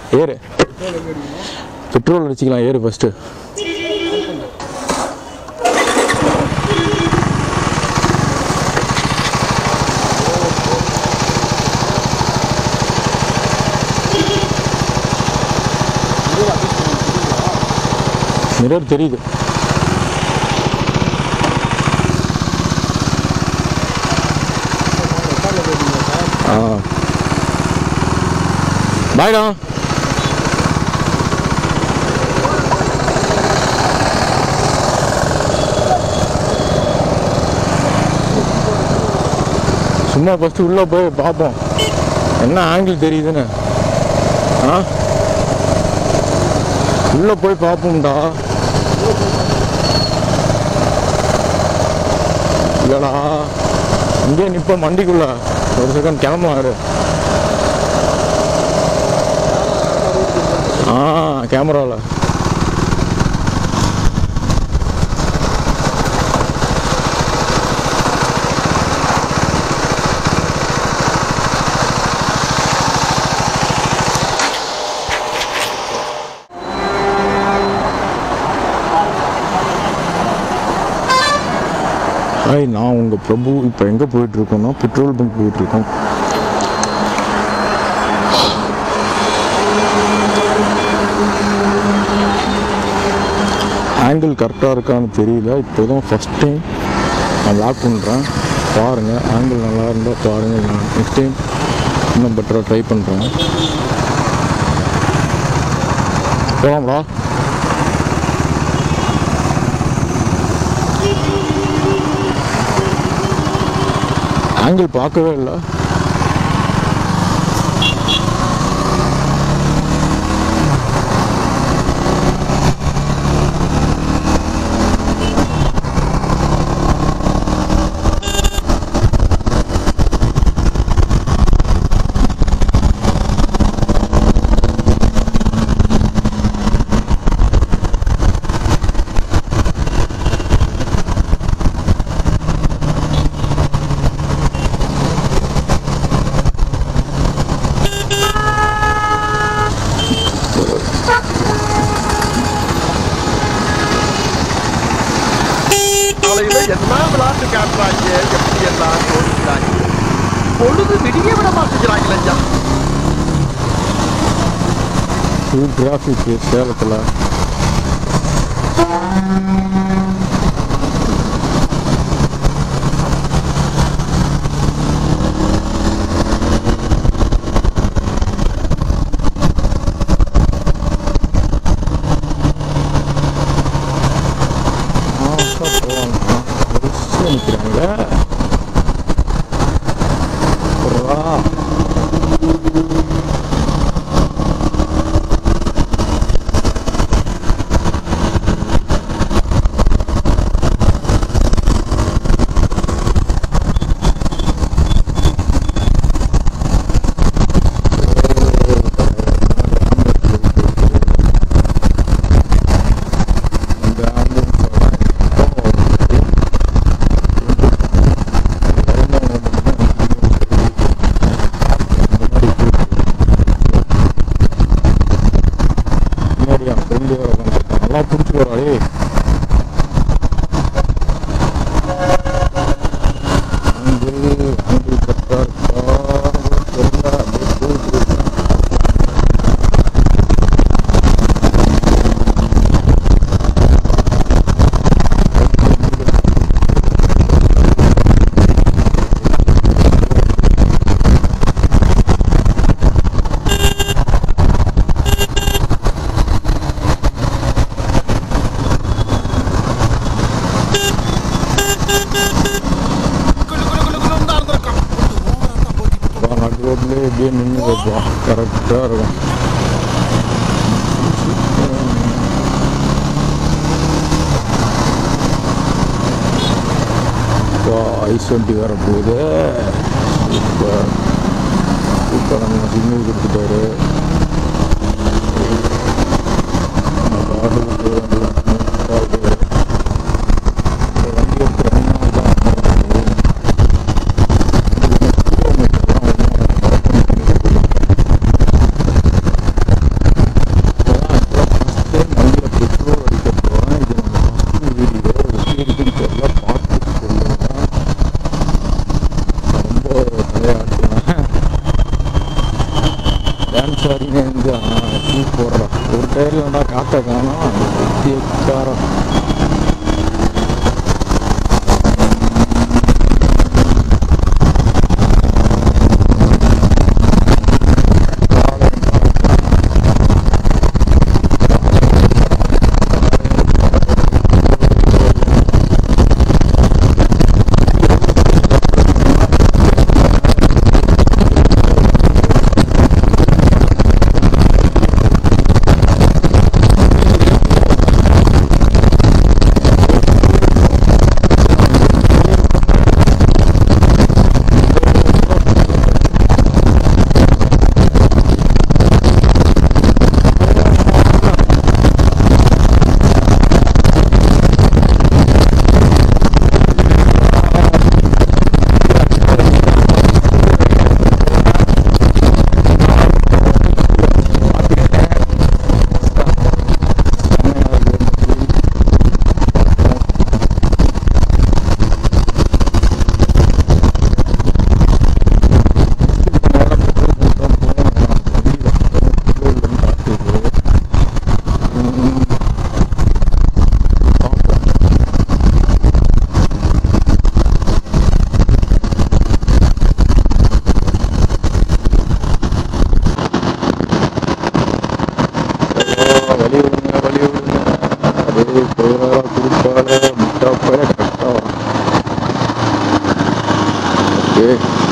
ஏறு பெட்ரோல் அடிச்சுக்கலாம் ஏறு ஃபஸ்ட்டு மிரர் தெரியுது ஆ பாய்டா சும்மா ஃபஸ்ட்டு உள்ளே போய் பார்ப்போம் என்ன ஆங்கிள் தெரியுதுன்னு ஆ உள்ளே போய் பார்ப்போம்டா இல்லடா இங்கே நிற்ப மண்டிக்குள்ள ஒரு செகண்ட் கிளம்புவாரு ஆ கேமராவில் ஹாய் நான் உங்கள் பிரபு இப்போ எங்கே போயிட்டுருக்கோன்னா பெட்ரோல் பங்க் போயிட்டுருக்கோம் ஆங்கிள் கரெக்டாக இருக்கான்னு தெரியல இப்போ தான் ஃபஸ்ட் டைம் நான் லாக் பண்ணுறேன் பாருங்கள் ஆங்கிள் நல்லா இருந்தால் பாருங்கள் நான் நெக்ஸ்ட் டைம் இன்னும் பெட்டராக ட்ரை பண்ணுறேன் போகலாம்டா ஆங்கிள் பார்க்கவே இல்லை காலையில என்ன விளையாட்டு காட்டுறாங்க எப்படி எல்லாம் தோணிக்கிறாங்க பொழுது விடிய விட மாட்டேங்கிறாங்க ஐயா ஃபுல் டிராஃபிக் சேலத்தில் நிற்கிறாங்க இந்த ஆம்புலன்ஸ் முன்னாடியா ஃப்ரெண்டு உட்காந்துருக்கான் நல்லா பிடிச்சிக்கோடா ஏய் அங்கிள் அங்கிள் கரெக்டாக இருக்கா தெரியல அப்படியே போயிட்டு இருக்கு. இப்போ நடு ரோட்லேயே இப்படியே நின்று வைப்போம் கரெக்டாக இருக்கும் இப்போ ஐஸ் வண்டி வர போகுது இப்போ இப்போ நம்ம சிக்னல் கொடுத்துட்டாரு நம்ம பாட்டுக்கு போக வேண்டியது. பாட்டு. இந்த வண்டி எடுத்து ரன் தான் சாரிங்க இந்த டீ போடுறா ஒரு டயர் வேண்டா காற்றை காணும் காரம் வழி விடுங்க வழி விடுங்க அதே போயிடாத குடிப்பால முட்டா போய கரெக்டாக வரும் ஓகே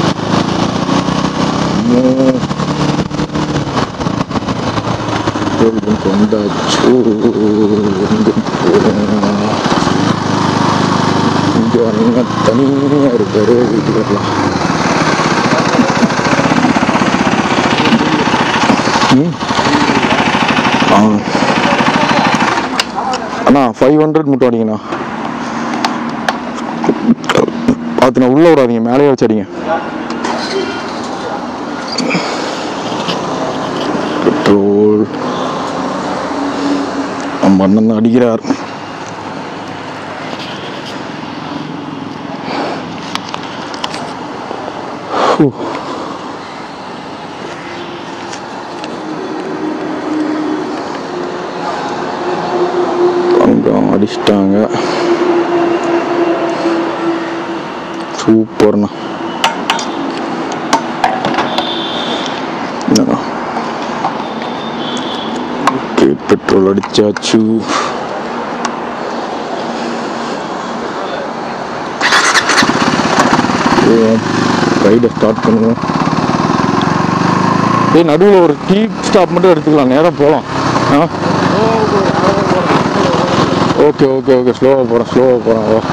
கோவிலுக்கு வந்தாச்சு எங்க போகிறோம் இங்கே அண்ணன் தனியாக இருக்காரு வீட்டுக்கு வரலாம் ம் ஆ அண்ணா ஃபைவ் ஹண்ட்ரட் மட்டும் அடிங்கண்ணா பார்த்துண்ணா உள்ளே விடாதீங்க மேலேயே வச்சு அடிங்க பெட்ரோல் நம்ம அண்ணன் தான் அடிக்கிறார் ஹூ. அங்கம் அடிச்சிட்டாங்க சூப்பர்ண்ணா என்னண்ணா ஓகே பெட்ரோல் அடிச்சாச்சு ரைடை ஸ்டார்ட் பண்ணுவோம் ஏய் நடுவில் ஒரு டீ ஸ்டாப் மட்டும் எடுத்துக்கலாம் நேராக போகலாம் ஆ ஓகே ஓகே ஓகே ஸ்லோவாக போகிறேன் ஸ்லோவாக போகிறேன் வா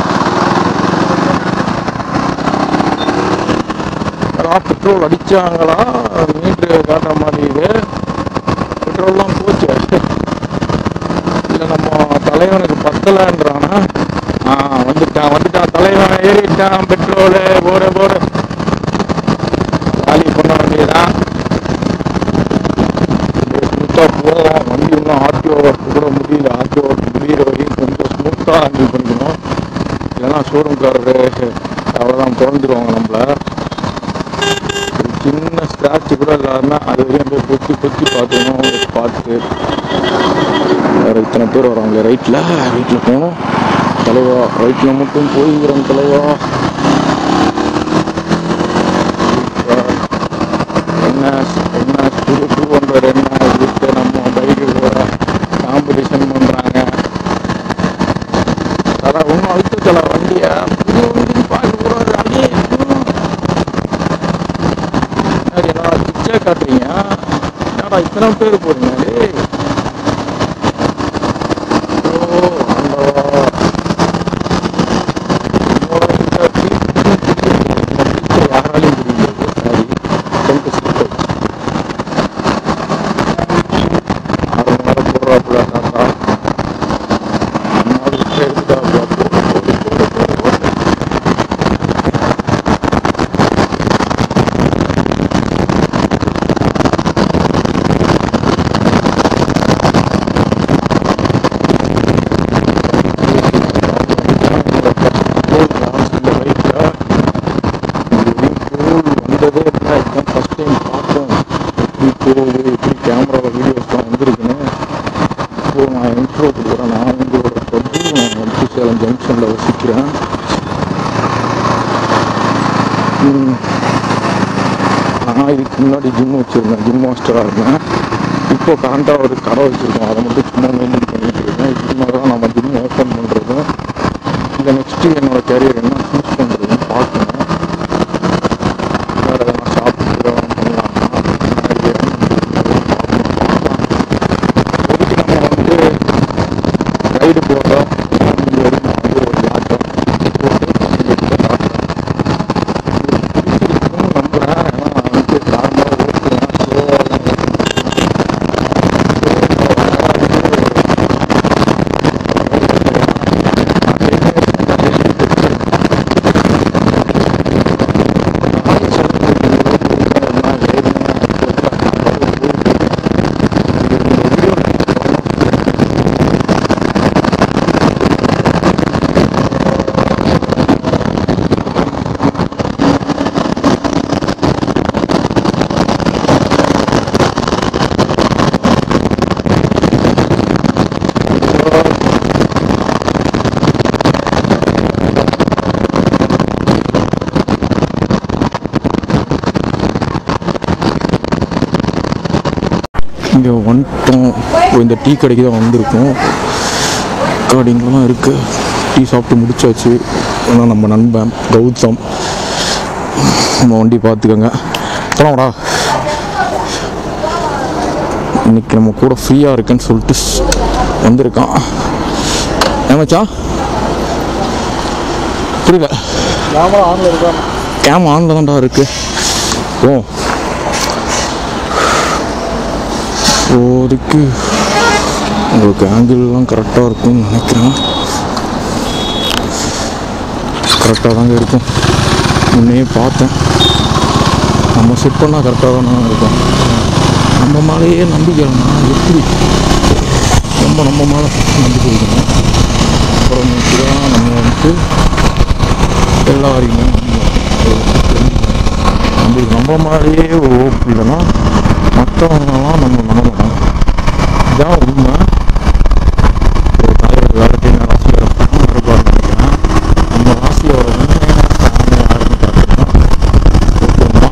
அதான் பெட்ரோல் அடிச்சாங்களா மீட்ரு காட்டுற மாதிரி இது பெட்ரோல்லாம் போச்சு இல்லை நம்ம தலைவனுக்கு பத்தலைன்றானா ஆ வந்துட்டான் வந்துட்டான் தலைவன் ஏறிட்டான் பெட்ரோலு போட போட காலி பண்ண வேண்டியதான் ஸ்மூத்தாக போவோம் வண்டி இன்னும் ஆர்டிஓ ஒர்க் கூட முடியல ஆர்டிஓ ஒர்க் முடியிற வரையும் கொஞ்சம் ஸ்மூத்தாக ஹேண்டில் பண்ணிக்கணும் இல்லைன்னா ஷோரூம்காரரு அவ்வளோதான் பிறந்துருவாங்க நம்மள ஒரு சின்ன ஸ்க்ராட்ச் கூட இல்லாமல் அது வரையும் அப்படியே கொத்தி கொத்தி பார்த்துக்கணும் பார்த்து வேறு இத்தனை பேர் வராங்களே ரைட்டில் ரைட்டில் போகணும் தலைவா ரைட்டில் மட்டும் போய்கிறோம் தலைவா என்ன என்ன டூ டூ ஹண்ட்ரட் என்ன விட்டு நம்ம பைக்கு கூட காம்படிஷன் பண்ணுறாங்க தலை ஒன்றும் அழுத்த தலை வண்டியை புது வண்டின்னு பார்க்க கூடாது அடியே என்னடா பிச்சை காட்டுறீங்க என்னடா இத்தனை பேர் போறீங்க டேய் ஐயோ, ஆண்டவா. உங்களோட இந்த பீச்சும் புரியுது. இந்த பீச்சை யாராலையும் புரியுது சாரி கொஞ்சம் சிக்கல் ஆறு மணி நேரம் போடுறாப்புல தாத்தா அம்மாவுக்கு விட்டு எடுத்துட்டாப்புல போடு போடு போடு போடு போடு வந்து எப்படி கேமராவில் வீடியோஸ்லாம் வந்திருக்குன்னு இப்போ நான் இன்ட்ரோ கொடுக்குறேன் நான் உங்களோட பிரபு நான் வந்து சேலம் ஜங்ஷனில் வசிக்கிறேன் ம். நான் இதுக்கு முன்னாடி ஜிம் வச்சுருந்தேன் ஜிம் மாஸ்டராக இருந்தேன் இப்போ கரண்ட்டாக ஒரு கடை வச்சுருக்கோம் அதை மட்டும் சும்மா மெயின்டைன் பண்ணிட்டு இருக்கேன் இதுக்கு மேலே தான் நம்ம ஜிம் ஓப்பன் பண்ணுறதும் இந்த நெக்ஸ்ட்டு என்னோட கேரியர் என்ன சூஸ் பண்ணுறதுன்னு பார்க்கணும் வேறு எதனா சாப்பிட்டு பண்ணலாமா முன்னாடியே எதுக்கு நம்ம வந்து ரைடு போட்டோம் இங்கே வரைக்கும் வந்து ஒரு ஆட்டம் போட்டு எடுத்து காட்டுறோம் பிடிச்சிருக்குன்னு நம்புகிறேன் ஏன்னா நான் வந்து நார்மலாக ஓட்டுவேன் ஸ்லோவாக தான் இங்கே வந்துட்டோம் இப்போ இந்த டீ கடைக்கு தான் வந்திருக்கோம் கார்டிங்லாம் இருக்குது டீ சாப்பிட்டு முடிச்சாச்சு ஆனால் நம்ம நண்பன் கௌதம் நம்ம வண்டி பார்த்துக்கோங்க போலாம்டா இன்னைக்கு நம்ம கூட ஃப்ரீயாக இருக்குன்னு சொல்லிட்டு ஸ்- வந்திருக்கான் ஏமாச்சா புரியல கேமரா ஆன்ல இருக்கா கேம் ஆனில் தான்டா இருக்கு ஓ இப்போதைக்கு உங்களுக்கு ஆங்கிள்லாம் கரெக்டாக இருக்கும்னு நினைக்கிறேன் கரெக்டாக தாங்க இருக்கும் முன்னையே பார்த்தேன் நம்ம செட் பண்ணால் கரெக்டாக தானே இருக்கும் நம்ம மேலேயே நம்பிக்கை இல்லைன்னா எப்படி ரொம்ப நம்ம மேலே நம்பிக்கை இருக்கணும் அப்புறமேட்டு தான் நம்ம வந்துட்டு எல்லாரையுமே நம்மளுக்கு நம்ம மாதிரியே ஒரு ஓப்பு இல்லைன்னா மற்றவங்கலாம் நம்ம நம்ப மாட்டாங்க இதான் உண்மை ஒரு தலைவர் வேலைக்கு ராசியோட பணம் இருப்பார் நினைக்கிறேன் நம்ம ராசியோட உண்மையான சாமி யாருன்னு பார்த்தீங்கன்னா ஒட்டுமா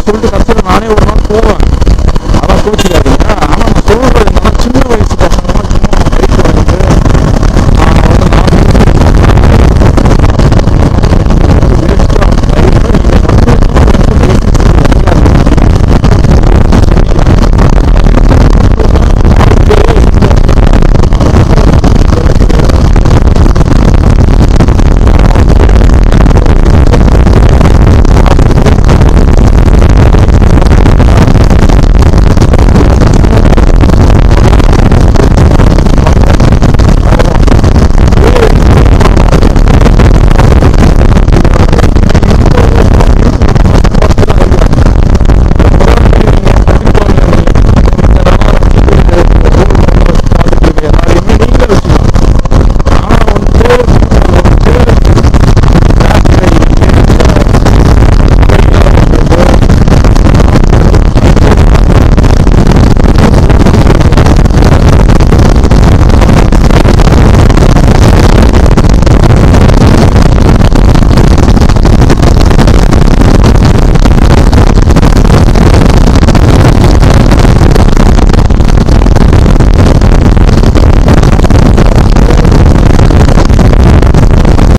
சொல்லிட்டு கடைசியில் நானே ஒரு நாள் போவேன்